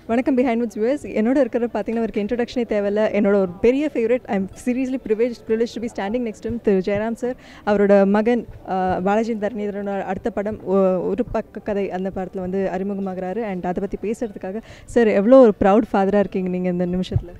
வணக்கம் behind விட்ஸ் views என்னோட இருக்கிற பார்த்தீங்கன்னா அவருக்கு இன்ட்ரடக்ஷனே தேவையில்ல என்னோட ஒரு பெரிய favourite I am seriously privilege privilege to be standing next திரு ஜெயராம் சார் அவரோட மகன் ஆஹ், பாலாஜி தரணிதரனோட அடுத்த படம் ஒ- ஒரு பக்க கதை அந்த படத்தில் வந்து அறிமுகமாகறாரு அண்ட் அதை பற்றி பேசுகிறதுக்காக சார் எவ்வளோ ஒரு ப்ரவுட் ஃபாதராக இருக்கீங்க நீங்கள் இந்த நிமிஷத்தில்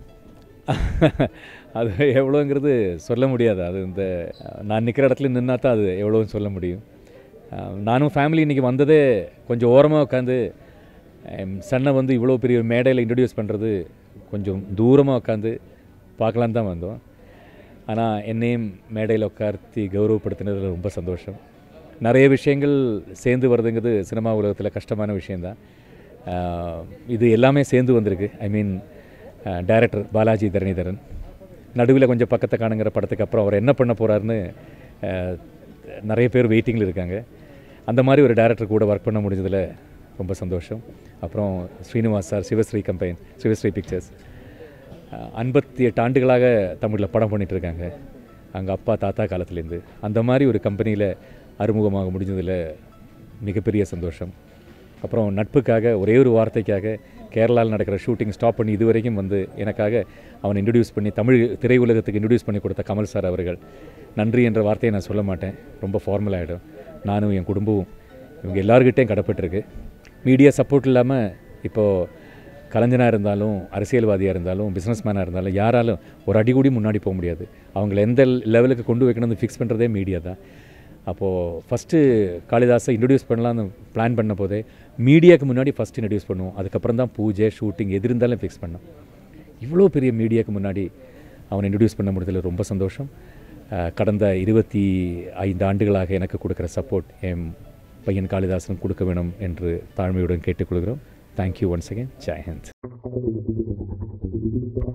அது எவ்வளோங்கிறது சொல்ல முடியாது அது இந்த நான் நிற்கிற இடத்துல நின்னா தான் அது எவ்வளோன்னு சொல்ல முடியும் அஹ், நானும் ஃபேமிலி இன்றைக்கி வந்ததே கொஞ்சம் ஓரமாக உட்காந்து என் சன்னை வந்து இவ்வளோ பெரிய ஒரு மேடையில் இன்ட்ரடியூஸ் பண்ணுறது கொஞ்சம் தூரமாக உட்காந்து பார்க்கலான்னு தான் வந்தோம் ஆனால் என்னையும் மேடையில் உட்கார்த்தி கௌரவப்படுத்தினதில் ரொம்ப சந்தோஷம் நிறைய விஷயங்கள் சேர்ந்து வருதுங்கிறது சினிமா உலகத்தில் கஷ்டமான விஷயந்தான் அஹ், இது எல்லாமே சேர்ந்து வந்திருக்கு I mean director Balaji Dharanidharan நடுவில் கொஞ்சம் பக்கத்தை காணுங்கிற படத்துக்கு அப்புறம் அவர் என்ன பண்ண போகிறாருன்னு நிறைய பேர் வெயிட்டிங்கில் இருக்காங்க அந்த மாதிரி ஒரு டைரக்டர் கூட ஒர்க் பண்ண முடிஞ்சதில் ரொம்ப சந்தோஷம் அப்புறம் Srinivas sir Sivasri campaign Sivasri pictures ஐம்பத்தி எட்டு ஆண்டுகளாக தமிழில் படம் பண்ணிட்டு இருக்காங்க அங்கே அப்பா தாத்தா காலத்துலேருந்து அந்த மாதிரி ஒரு கம்பெனியில் அறிமுகமாக முடிஞ்சதில் மிகப்பெரிய சந்தோஷம் அப்புறம் நட்புக்காக ஒரே ஒரு வார்த்தைக்காக கேரளாவில் நடக்கிற ஷூட்டிங் ஸ்டாப் பண்ணி இதுவரைக்கும் வந்து எனக்காக அவனை இன்ட்ரடியூஸ் பண்ணி தமிழ் திரையுலகத்துக்கு இன்ட்ரடியூஸ் பண்ணி கொடுத்த கமல் சார் அவர்கள் நன்றி என்ற வார்த்தையை நான் சொல்ல மாட்டேன் ரொம்ப ஃபார்மல் ஆகிடும் நானும் என் குடும்பமும் இவங்க எல்லார்கிட்டையும் கடப்பட்டிருக்கு மீடியா சப்போர்ட் இல்லாமல் இப்போது கலைஞனாக இருந்தாலும் அரசியல்வாதியாக இருந்தாலும் பிஸ்னஸ்மேனாக இருந்தாலும் யாராலும் ஒரு அடி கூடி முன்னாடி போக முடியாது அவங்கள எந்த லெவலுக்கு கொண்டு வைக்கணும்னு ஃபிக்ஸ் பண்ணுறதே மீடியா தான் அப்போது ஃபஸ்ட்டு காளிதாஸை இன்ட்ரடியூஸ் பண்ணலான்னு பிளான் பண்ண போதே மீடியாவுக்கு முன்னாடி ஃபஸ்ட்டு இன்ட்ரடியூஸ் பண்ணுவோம் அதுக்கப்புறம் தான் பூஜை ஷூட்டிங் எது இருந்தாலும் ஃபிக்ஸ் பண்ணோம் இவ்வளோ பெரிய மீடியாவுக்கு முன்னாடி அவனை இன்ட்ரடியூஸ் பண்ண முடியதில் ரொம்ப சந்தோஷம் அஹ், கடந்த இருபத்தி ஐந்து ஆண்டுகளாக எனக்கு கொடுக்குற சப்போர்ட் என் பையன் காளிதாசனும் கொடுக்க வேணும் என்று தாழ்மையுடன் கேட்டுக்கொள்கிறோம் thank you once again Jai Hind